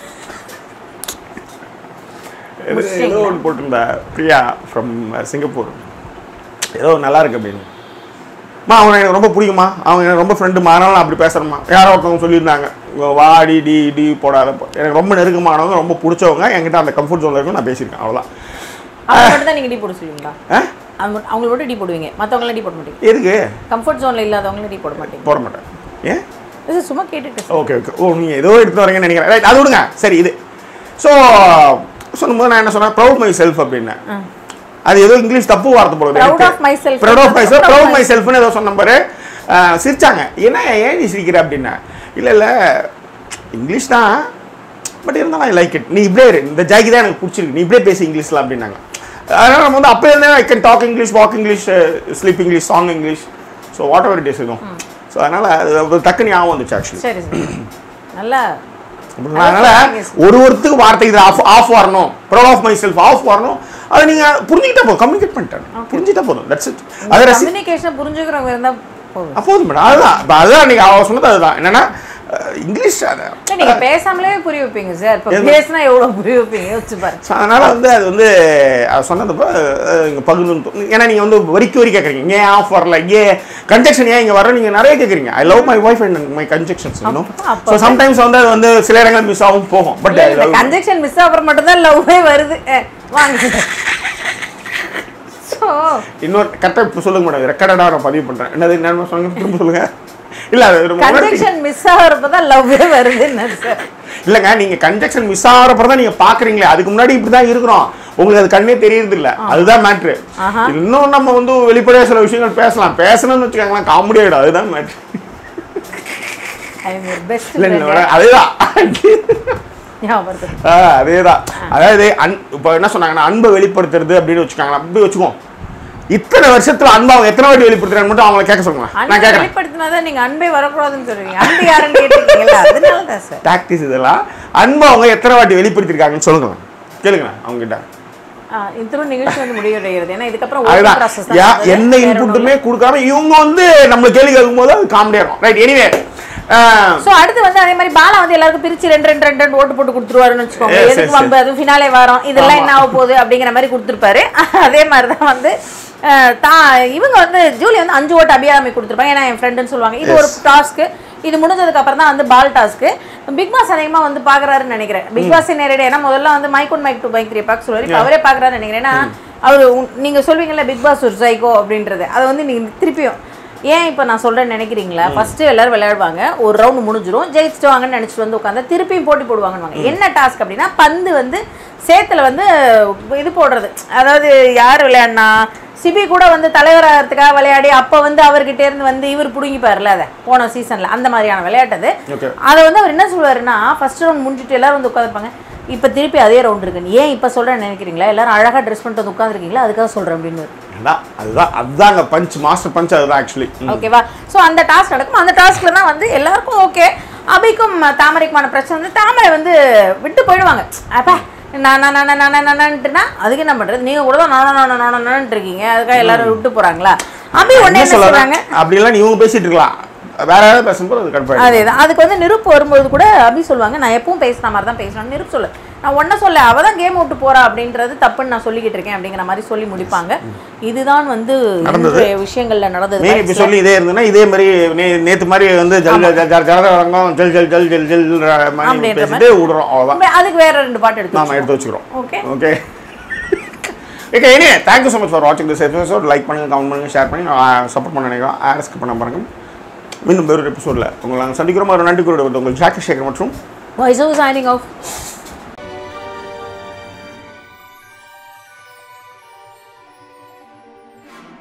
இது ஏதோ ஒன்று போட்டிருந்தா பிரியா ஃப்ரம் சிங்கப்பூர் ஏதோ நல்லா இருக்கு அப்படின்னு மா அவனை எனக்கு ரொம்ப பிடிக்குமா அவங்க எனக்கு ரொம்ப ஃப்ரெண்டுமா அதனால நான் அப்படி பேசுகிறேம்மா யாரோ ஒருத்தவங்க சொல்லியிருந்தாங்க இவங்க வாடி டி டி போடாத போ- எனக்கு ரொம்ப நெருக்கமானவங்க ரொம்ப பிடிச்சவங்க என்கிட்ட அந்த கம்ஃபர்ட் ஜோனில் இருக்கும் நான் பேசியிருக்கேன் அவ்வளோதான் அவங்க மட்டும் தான் நீங்க டீ போட சொல்லுவீங்களா ஆ அவங்க மட்டும்- அவங்கள மட்டும் டீ போடுவீங்க மத்தவங்கள டீ போட மாட்டீங்க எதுக்கு கம்ஃபர்ட் ஜோன்ல இல்லாதவங்கள டீ போட மாட்டீங்க போட மாட்டேன் ஏன் இது சும்மா கேட்டுட்டு ஓகே ஓகே ஓ நீங்கள் ஏதோ எடுத்து வரீங்கன்னு நினைக்கிறேன் ரைட் அது விடுங்க சரி இது ஸோ சொல்லும்போது நான் என்ன சொன்னேன் ப்ரௌட் மை செல்ஃப் அப்படின்னேன் அது ஏதோ இங்கிலீஷ் தப்பு வார்த்தை போடுது Proud of myself. Proud of myself Proud of proud my myself. செல்ஃப்னு ஏதோ சொன்ன பாரு அஹ், சிரிச்சாங்க என்ன ஏன் நீ சிரிக்கிற அப்படின்னா இல்லை இல்லை இங்கிலீஷ் தான் பட் இருந்தாலும் ஐ லைக் இட் நீ இப்படியே இரு இந்த ஜாக்கி தான் எனக்கு பிடிச்சிருக்கு நீ இப்படியே பேசு இங்கிலீஷில் அப்படின்னாங்க அதனால் நம்ம வந்து அப்போ இருந்தே I can talk English walk English sleep English song English so whatever it is இதுவும் ஸோ அதனால் அது டக்குனு ஞாபகம் வந்துச்சு ஆக்சுவலி சரி சரி நல்லா அதனால ஒரு ஒருத்துக்கு வார்த்தை இது ஆஃப் ஆஃப் வரணும் proud of myself of வரணும் அதை நீங்க புரிஞ்சுக்கிட்டா போதும் கம்யூனிகேட் பண்ணிட்டேன் புரிஞ்சுட்டா போதும் தட்ஸ் இட் அதை ரசி கம்யூனிகேஷன் புரிஞ்சுக்கிறவங்க இருந்தா போதும் அப்ப போதும் மேடம் அதுதான் இப்போ அதுதான் நீங்க அவ சொன்னது அதுதான் என்னன்னா அஹ், இங்கிலீஷ் அதை இல்ல, நீங்க பேசாமலே புரிய வைப்பீங்க சார் இப்ப எது? பேசினா எவ்வளவு புரிய வைப்பீங்க யோசிச்சு பாருங்க So, அதனால வந்து அது வந்து அது சொன்னதப்ப அஹ், இங்க பகிர்ந்து ஏன்னா நீங்க வந்து வரிக்கு வரி கேட்குறீங்க ஏன் ஆஃப் வரல ஏன் கன்ஜெக்ஷன் ஏன் இங்க வர நீங்க நிறைய கேட்குறீங்க I love my wife and my conjunctions இன்னும் அப்ப- ஸோ சம்டைம்ஸ் வந்து அது வந்து சில இடங்கள் மிஸ் ஆகும் போகும் பட் இல்ல, இந்த கன்ஜெக்ஷன் மிஸ் ஆகுற மட்டும் தான் லவ்வே வருது அஹ், வாங்க ஸோ இன்னொரு கரெக்டாக இப்போ சொல்லுங்க மேடம் ரெக்கார்டடாக நான் பதிவு பண்ணுறேன் என்னது என்ன சொல்லுங்க திரும்ப சொல்லுங்க இல்லை அது ரொம்ப முன்னாடி- கன்ஜெக்ஷன் மிஸ் ஆகுறப்ப தான் லவ்வே வருதுன்னு சார் இல்லைங்க நீங்க கன்ஜெக்ஷன் மிஸ் ஆகிறப்ப தான் நீங்க பாக்குறீங்களே அதுக்கு முன்னாடி இப்படி தான் இருக்கிறோம் உங்களுக்கு அது கண்ணே தெரியறது இல்ல அதுதான் மேட்ரு ஆஹா. இன்னும் நம்ம வந்து வெளிப்படையா சில விஷயங்கள் பேசலாம் பேசணும்னு வச்சுக்கோங்களேன் காமெடி ஆயிடும் அதுதான் matter I am your best இல்லை இல்லை அதேதான் ஞாபகம் ஆ, அதேதான் அதாவது அன் இப்போ என்ன சொன்னாங்கன்னா அன்பை வெளிப்படுத்துறது அப்படின்னு வச்சுக்காங்களா அப்படி வச்சுக்கோம் இத்தனை வருஷத்துல அன்பை அவங்க எத்தனை வாட்டி வெளிப்படுத்துறாங்க மட்டும் அவங்கள கேட்க சொல்லுங்க நான் அன்பை கேட்கறேன் வெளிப்படுத்தினாதான் நீங்க அன்பே வரக்கூடாதுன்னு சொல்றீங்க அன்பு யாருன்னு கேட்டிருக்கீங்களா அதனால தான் சார் டாக்டிஸ் இதெல்லாம் அன்பை அவங்க எத்தனை வாட்டி வெளிப்படுத்திருக்காங்கன்னு சொல்லுங்க கேளுங்க அவங்க கிட்ட இத்தரும் நிகழ்ச்சி வந்து முடிவடைகிறது ஏன்னா இதுக்கப்புறம் ஒரு அதுதான் ப்ராசஸ் யா- தான் எந்த இன்புட்டுமே கொடுக்காம இவங்க வந்து நம்ம கேள்வி கேட்கும்போது அது காமெடியா இருக்கும் ரைட் எனிவே சோ அடுத்து வந்து அதே மாதிரி பாலா வந்து எல்லாருக்கும் பிரிச்சு ரெண்டு ரெண்டு ரெண்டு ரெண்டு ஓட்டு போட்டு கொடுத்துருவாருன்னு வச்சுக்கோங்க Yes, yes, எதுக்கு yes. வம்பு அதுவும் ஃபினாலே வரும் இதெல்லாம் ஆமா. என்ன ஆக போகுது அப்படிங்கிற மாதிரி கொடுத்துருப்பாரு அதே மாதிரி தான் வந்து அஹ், தான் இவங்க வந்து ஜூலி வந்து அஞ்சு ஓட்டு அபியாமி கொடுத்துருப்பாங்க ஏன்னா என் ஃப்ரெண்டுன்னு சொல்லுவாங்க இது ஒரு டாஸ்க்கு இது முடிஞ்சதுக்கு அப்புறம் தான் வந்து பால் டாஸ்க்கு பிக் பாஸ் அதிகமா வந்து பாக்குறாருன்னு நினைக்கிறேன் பிக் பாஸ் நேரடி ஏன்னா முதல்ல வந்து mic one mic two mic three பார்க்க சொல்லுவாரு இப்ப அவரே பாக்குறாருன்னு நினைக்கிறேன் ஏன்னா அவர் நீங்க சொல்வீங்கல்ல பிக் பாஸ் ஒரு சைக்கோ அப்படின்றது அதை வந்து நீங்க திருப்பியும் ஏன் இப்போ நான் சொல்றேன்னு நினைக்கிறீங்களா ஃபர்ஸ்ட் எல்லாரும் விளையாடுவாங்க ஒரு ரவுண்ட் முடிஞ்சிரும் ஜெயிச்சுட்டு வாங்கன்னு நினைச்சிட்டு வந்து உட்காந்து திருப்பியும் போட்டி போடுவாங்கன்னு என்ன டாஸ்க் அப்படின்னா பந்து வந்து சேத்துல வந்து இது போடுறது அதாவது யார் விளையாடினா சிபி கூட வந்து தலைவராகிறதுக்காக விளையாடி அப்போ வந்து அவர்கிட்ட இருந்து வந்து இவர் பிடுங்கிப்பார்ல அதை போன சீசன்ல அந்த மாதிரியான விளையாட்டு அது ஓகே அதை வந்து அவர் என்ன சொல்லுவாருன்னா ஃபர்ஸ்ட் ரவுண்ட் முடிஞ்சிட்டு எல்லாரும் வந்து உட்காந்துருப்பாங்க இப்போ திருப்பி அதே ரவுண்ட் இருக்குன்னு ஏன் இப்போ சொல்கிறேன்னு நினைக்கிறீங்களா எல்லாரும் அழகாக ட்ரெஸ் பண்ணிட்டு வந்து உட்காந்துருக்கீங்களா அதுக்காக சொல்கிறேன் அப்படின்னு அதான் அதுதான் அதுதாங்க பஞ்ச் மாஸ்டர் பஞ்ச் அதுதான் ஆக்சுவலி ஓகேவா ஸோ அந்த டாஸ்க் நடக்கும் அந்த டாஸ்க்ல தான் வந்து எல்லாருக்கும் ஓகே அபிக்கும் தாமரைக்குமான பிரச்சனை வந்து தாமரை வந்து விட்டு போயிடுவாங்க அப்பா நான் நான் நான் நான் நான் நான்ட்டுனா அதுக்கு என்ன பண்றது நீங்க கூட தான் நானும் நானும் நானும் நானும் இருக்கீங்க அதுக்காக எல்லாரும் விட்டு போறாங்களா அபி ஒண்ணு என்ன சொல்றாங்க அப்படிலாம் இவங்க பேசிட்டு இருக்கலாம் வேற யாராவது பேசும்போது அது கடுப்பாயிடும் அதேதான் அதுக்கு வந்து நிருப்பு வரும்போது கூட அபி சொல்லுவாங்க நான் எப்பவும் பேசுன மாதிரி தான் பேசுறேன் நிருப்பு சொல்லு நான் ஒன்ன சொல்ல அவ தான் கேம் விட்டு போறா அப்படின்றது தப்புன்னு நான் சொல்லிக்கிட்டு இருக்கேன் அப்படிங்கிற மாதிரி சொல்லி முடிப்பாங்க இதுதான் வந்து நடந்தது. இன்றைய விஷயங்கள்ல நடந்தது மெயின் இப்போ சொல்லி இதே இருந்ததுன்னா இதே மாதிரி நே நேத்து மாதிரி வந்து ஜல் ஜல் ஜல் ஜல் ஜலதரங்கம் ஜல் ஜல் ஜல் ஜல் ஜல் மாதிரி அப்படின்ற பேசிட்டு விடுறோம் அவ்வளோதான் அதுக்கு வேற ரெண்டு பாட்டு எடுத்து நாம எடுத்து வச்சுக்கிறோம் ஓகே ஓகே ஓகே இனி தேங்க்யூ ஸோ மச் ஃபார் வாட்சிங் திஸ் எபிசோட் லைக் பண்ணுங்க கமெண்ட் பண்ணுங்க ஷேர் பண்ணி சப்போர்ட் பண்ண நினைக்கிறோம் ஆர்எஸ்க்கு பண்ண பாருங்க மீண்டும் வேறு எபிசோடில் உங்களை நாங்கள் சந்திக்கிறோம் ஒரு நன்றி கூறிய உங்கள் ஜாக்கி சேகர் மற்றும் வாய்ஸ் ஆஃப் சைனிங் ஆஃப்